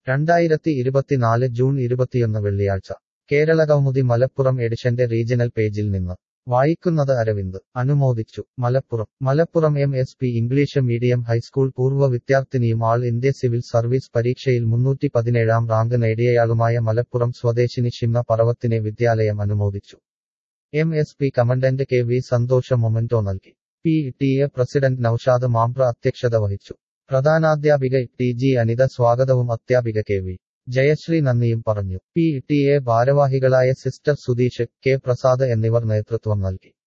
രണ്ടായിരത്തി ഇരുപത്തിനാല് ജൂൺ ഇരുപത്തിയൊന്ന് വെള്ളിയാഴ്ച കേരള കൗമുദി മലപ്പുറം എഡിഷന്റെ റീജിയണൽ പേജിൽ നിന്ന് വായിക്കുന്നത് അരവിന്ദ് അനുമോദിച്ചു Malappuram Malappuram M S P English medium high school പൂർവ്വ വിദ്യാർത്ഥിനിയും ആൾ ഇന്ത്യ സിവിൽ സർവീസ് പരീക്ഷയിൽ മുന്നൂറ്റി പതിനേഴാം റാങ്ക് നേടിയയാളുമായ മലപ്പുറം സ്വദേശിനി ഷിംന പറവത്തിനെ വിദ്യാലയം അനുമോദിച്ചു M S P commandant K V Santhosh memento നൽകി P T A president Noushad Mampra അധ്യക്ഷത വഹിച്ചു പ്രധാനാധ്യാപിക ടി ജി അനിത സ്വാഗതവും അധ്യാപിക കെ വി ജയശ്രീ നന്ദിയും പറഞ്ഞു പി ടി എ ഭാരവാഹികളായ സിസ്റ്റർ സുധീഷ് കെ പ്രസാദ് എന്നിവർ നേതൃത്വം നൽകി